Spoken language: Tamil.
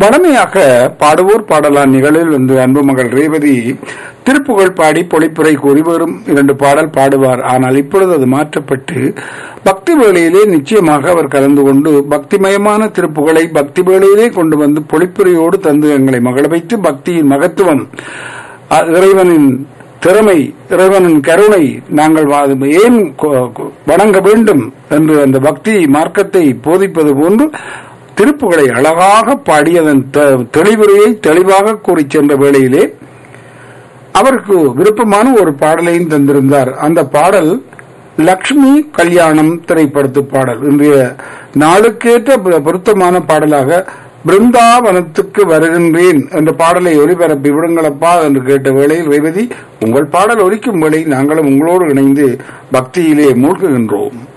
வடமையாக பாடுவோர் பாடலான் நிகழில் வந்து அன்பு மகள் ரேவதி திருப்புகழ் பாடி பொழிப்புரை கூறி வரும் இரண்டு பாடல் பாடுவார் ஆனால் இப்பொழுது அது மாற்றப்பட்டு பக்தி வேளையிலே நிச்சயமாக அவர் கலந்து கொண்டு பக்திமயமான திருப்புகளை பக்தி வேளையிலே கொண்டு வந்து பொழிப்புரையோடு தந்து எங்களை மகள வைத்து பக்தியின் மகத்துவம் அ- இறைவனின் திறமை இறைவனின் கருணை நாங்கள் வா- ஏன் கொ- கொ- வணங்க வேண்டும் என்று அந்த பக்தி மார்க்கத்தை போதிப்பது போன்று திருப்புகளை அழகாக பாடி அதன் தெ- தெளிவுரையை தெளிவாக கூறிச் சென்ற வேளையிலே அவருக்கு விருப்பமான ஒரு பாடலையும் தந்திருந்தார் அந்த பாடல் லக்ஷ்மி கல்யாணம் திரைப்படத்து பாடல் இன்றைய நாளுக்கேற்ற பொ- பொருத்தமான பாடலாக பிருந்தாவனத்துக்கு வருகின்றேன் என்ற பாடலை ஒலிபரப்பி விடுங்களப்பா என்று கேட்ட வேளையில் ரேவதி உங்கள் பாடல் ஒலிக்கும் வேளை நாங்களும் உங்களோடு இணைந்து பக்தியிலே மூழ்குகின்றோம்